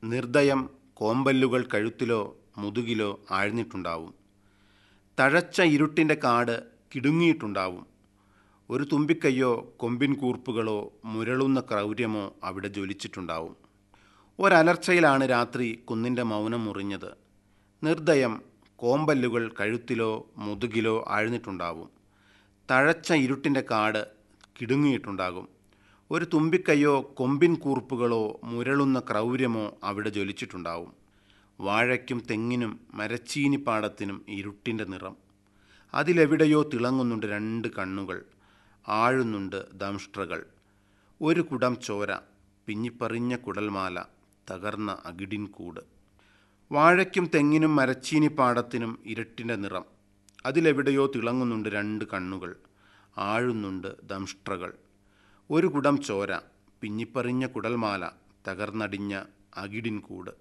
നിർദ്ദയം കോമ്പല്ലുകൾ കഴുത്തിലോ മുതുകിലോ ആഴ്ന്നിട്ടുണ്ടാവും തഴച്ച ഇരുട്ടിൻ്റെ കാട് കിടുങ്ങിയിട്ടുണ്ടാവും ഒരു തുമ്പിക്കൈയോ കൊമ്പിൻ കൂർപ്പുകളോ മുരളുന്ന ക്രൗര്യമോ അവിടെ ജ്വലിച്ചിട്ടുണ്ടാവും ഒരലർച്ചയിലാണ് രാത്രി കുന്നിൻ്റെ മൗനം മുറിഞ്ഞത് നിർദ്ദയം കോമ്പല്ലുകൾ കഴുത്തിലോ മുതുകിലോ ആഴ്ന്നിട്ടുണ്ടാവും തഴച്ച ഇരുട്ടിൻ്റെ കാട് കിടുങ്ങിയിട്ടുണ്ടാകും ഒരു തുമ്പിക്കൈയോ കൊമ്പിൻ കൂർപ്പുകളോ മുരളുന്ന ക്രൗര്യമോ അവിടെ ജ്വലിച്ചിട്ടുണ്ടാവും വാഴയ്ക്കും തെങ്ങിനും മരച്ചീനിപ്പാടത്തിനും ഇരുട്ടിൻ്റെ നിറം അതിലെവിടെയോ തിളങ്ങുന്നുണ്ട് രണ്ട് കണ്ണുകൾ ആഴുന്നുണ്ട് ദംഷ്ട്രകൾ ഒരു കുടം ചോര പിഞ്ഞിപ്പറിഞ്ഞ കുടൽമാല തകർന്ന അകിടിൻ കൂട് വാഴയ്ക്കും തെങ്ങിനും മരച്ചീനിപ്പാടത്തിനും ഇരുട്ടിൻ്റെ നിറം അതിലെവിടെയോ തിളങ്ങുന്നുണ്ട് രണ്ട് കണ്ണുകൾ ആഴുന്നുണ്ട് ദംഷ്ട്രകൾ ഒരു കുടം ചോര പിഞ്ഞിപ്പറിഞ്ഞ കുടൽമാല തകർന്നടിഞ്ഞ അകിടിൻ കൂട്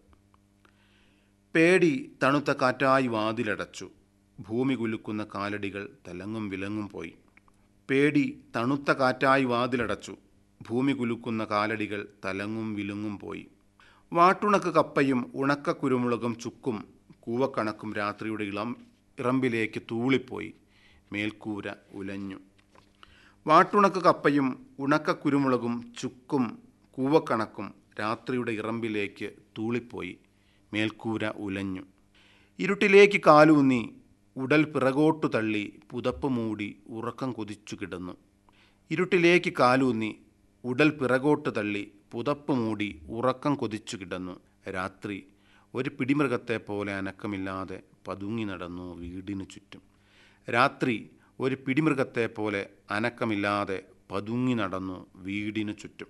പേടി തണുത്ത കാറ്റായി വാതിലടച്ചു ഭൂമി കുലുക്കുന്ന കാലടികൾ തലങ്ങും വിലങ്ങും പോയി പേടി തണുത്ത കാറ്റായി വാതിലടച്ചു ഭൂമി കുലുക്കുന്ന കാലടികൾ തലങ്ങും വിലുങ്ങും പോയി വാട്ടുണക്ക് കപ്പയും ഉണക്ക കുരുമുളകും ചുക്കും കൂവക്കണക്കും രാത്രിയുടെ ഇളം ഇറമ്പിലേക്ക് തൂളിപ്പോയി മേൽക്കൂര ഉലഞ്ഞു വാട്ടുണക്ക് കപ്പയും ഉണക്ക കുരുമുളകും ചുക്കും കൂവക്കണക്കും രാത്രിയുടെ ഇറമ്പിലേക്ക് തൂളിപ്പോയി മേൽക്കൂര ഉലഞ്ഞു ഇരുട്ടിലേക്ക് കാലൂന്നി ഉടൽ പിറകോട്ടു തള്ളി പുതപ്പ് മൂടി ഉറക്കം കൊതിച്ചു കിടന്നു ഇരുട്ടിലേക്ക് കാലൂന്നി ഉടൽ പിറകോട്ട് തള്ളി പുതപ്പ് മൂടി ഉറക്കം കൊതിച്ചു കിടന്നു രാത്രി ഒരു പിടിമൃഗത്തെ പോലെ അനക്കമില്ലാതെ പതുങ്ങി നടന്നു വീടിനു ചുറ്റും രാത്രി ഒരു പിടിമൃഗത്തെ പോലെ അനക്കമില്ലാതെ പതുങ്ങി നടന്നു വീടിനു ചുറ്റും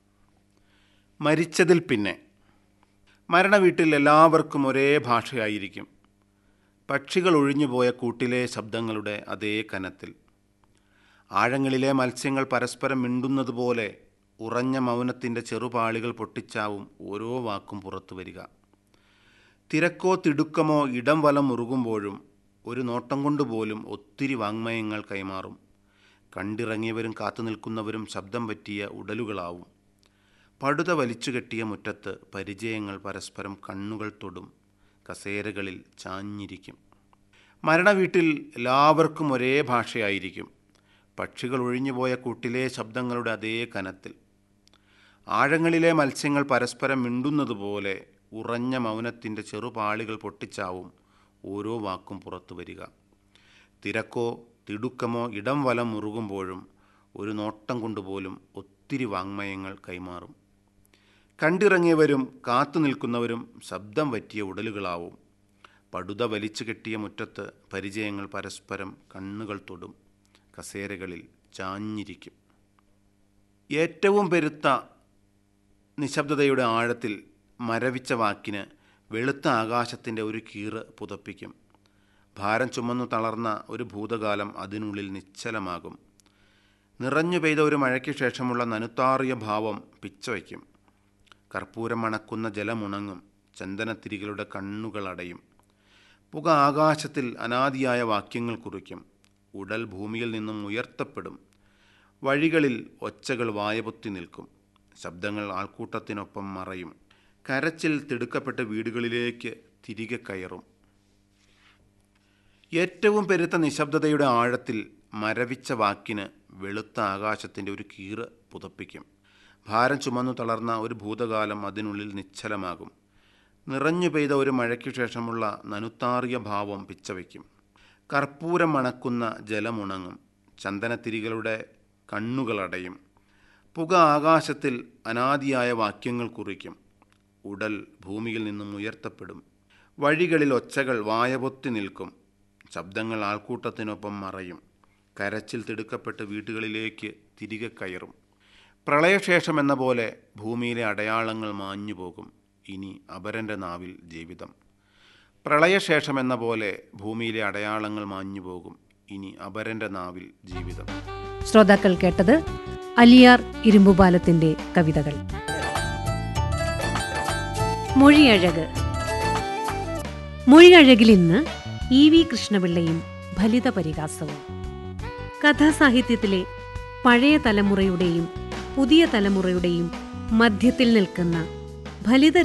മരിച്ചതിൽ പിന്നെ മരണവീട്ടിൽ എല്ലാവർക്കും ഒരേ ഭാഷയായിരിക്കും പക്ഷികൾ ഒഴിഞ്ഞുപോയ കൂട്ടിലെ ശബ്ദങ്ങളുടെ അതേ കനത്തിൽ ആഴങ്ങളിലെ മത്സ്യങ്ങൾ പരസ്പരം മിണ്ടുന്നതുപോലെ ഉറഞ്ഞ മൗനത്തിൻ്റെ ചെറുപാളികൾ പൊട്ടിച്ചാവും ഓരോ വാക്കും പുറത്തു വരിക തിരക്കോ തിടുക്കമോ ഇടം വലം മുറുകുമ്പോഴും ഒരു നോട്ടം കൊണ്ടുപോലും ഒത്തിരി വാങ്മയങ്ങൾ കൈമാറും കണ്ടിറങ്ങിയവരും കാത്തു നിൽക്കുന്നവരും ശബ്ദം പറ്റിയ ഉടലുകളാവും പടുത വലിച്ചു കെട്ടിയ മുറ്റത്ത് പരിചയങ്ങൾ പരസ്പരം കണ്ണുകൾ തൊടും കസേരകളിൽ ചാഞ്ഞിരിക്കും മരണവീട്ടിൽ എല്ലാവർക്കും ഒരേ ഭാഷയായിരിക്കും പക്ഷികൾ ഒഴിഞ്ഞുപോയ കൂട്ടിലെ ശബ്ദങ്ങളുടെ അതേ കനത്തിൽ ആഴങ്ങളിലെ മത്സ്യങ്ങൾ പരസ്പരം മിണ്ടുന്നതുപോലെ ഉറഞ്ഞ മൗനത്തിൻ്റെ ചെറുപാളികൾ പൊട്ടിച്ചാവും ഓരോ വാക്കും പുറത്തു വരിക തിരക്കോ തിടുക്കമോ ഇടം വലം മുറുകുമ്പോഴും ഒരു നോട്ടം കൊണ്ടുപോലും ഒത്തിരി വാങ്മയങ്ങൾ കൈമാറും കണ്ടിറങ്ങിയവരും കാത്തു നിൽക്കുന്നവരും ശബ്ദം പറ്റിയ ഉടലുകളാവും പടുത വലിച്ചു കെട്ടിയ മുറ്റത്ത് പരിചയങ്ങൾ പരസ്പരം കണ്ണുകൾ തൊടും കസേരകളിൽ ചാഞ്ഞിരിക്കും ഏറ്റവും പെരുത്ത നിശബ്ദതയുടെ ആഴത്തിൽ മരവിച്ച വാക്കിന് വെളുത്ത ആകാശത്തിൻ്റെ ഒരു കീറ് പുതപ്പിക്കും ഭാരം ചുമന്നു തളർന്ന ഒരു ഭൂതകാലം അതിനുള്ളിൽ നിശ്ചലമാകും നിറഞ്ഞു പെയ്ത ഒരു മഴയ്ക്ക് ശേഷമുള്ള നനുത്താറിയ ഭാവം പിച്ചവയ്ക്കും കർപ്പൂരം മണക്കുന്ന ജലമുണങ്ങും ചന്ദനത്തിരികളുടെ കണ്ണുകളടയും പുക ആകാശത്തിൽ അനാദിയായ വാക്യങ്ങൾ കുറിക്കും ഉടൽ ഭൂമിയിൽ നിന്നും ഉയർത്തപ്പെടും വഴികളിൽ ഒച്ചകൾ വായപൊത്തി നിൽക്കും ശബ്ദങ്ങൾ ആൾക്കൂട്ടത്തിനൊപ്പം മറയും കരച്ചിൽ തിടുക്കപ്പെട്ട് വീടുകളിലേക്ക് തിരികെ കയറും ഏറ്റവും പെരുത്ത നിശബ്ദതയുടെ ആഴത്തിൽ മരവിച്ച വാക്കിന് വെളുത്ത ആകാശത്തിൻ്റെ ഒരു കീറ് പുതപ്പിക്കും ഭാരം ചുമന്നു തളർന്ന ഒരു ഭൂതകാലം അതിനുള്ളിൽ നിശ്ചലമാകും നിറഞ്ഞു പെയ്ത ഒരു മഴയ്ക്കു ശേഷമുള്ള നനുത്താറിയ ഭാവം പിച്ചവയ്ക്കും കർപ്പൂരം മണക്കുന്ന ജലമുണങ്ങും ചന്ദനത്തിരികളുടെ കണ്ണുകളടയും പുക ആകാശത്തിൽ അനാദിയായ വാക്യങ്ങൾ കുറിക്കും ഉടൽ ഭൂമിയിൽ നിന്നും ഉയർത്തപ്പെടും വഴികളിൽ ഒച്ചകൾ വായപൊത്തി നിൽക്കും ശബ്ദങ്ങൾ ആൾക്കൂട്ടത്തിനൊപ്പം മറയും കരച്ചിൽ തിടുക്കപ്പെട്ട് വീടുകളിലേക്ക് തിരികെ കയറും പ്രളയശേഷം എന്ന പോലെ ഭൂമിയിലെ അടയാളങ്ങൾ മാഞ്ഞു പോകും ഇനി അപരൻ്റെ നാവിൽ ജീവിതം പ്രളയശേഷം എന്ന പോലെ ഭൂമിയിലെ അടയാളങ്ങൾ മാഞ്ഞു പോകും ഇനി അപരൻ്റെ നാവിൽ ജീവിതം ശ്രോതാക്കൾ കേട്ടത് അലിയാർ ഇരുമ്പുപാലത്തിന്റെ കവിതകൾ മൊഴിയഴക് മൊഴിയഴകിൽ ഇന്ന് ഇ വി കൃഷ്ണപിള്ളയും ഫലിത പരിഹാസവും കഥാസാഹിത്യത്തിലെ പഴയ തലമുറയുടെയും പുതിയ തലമുറയുടെയും മധ്യത്തിൽ നിൽക്കുന്ന ഫലിത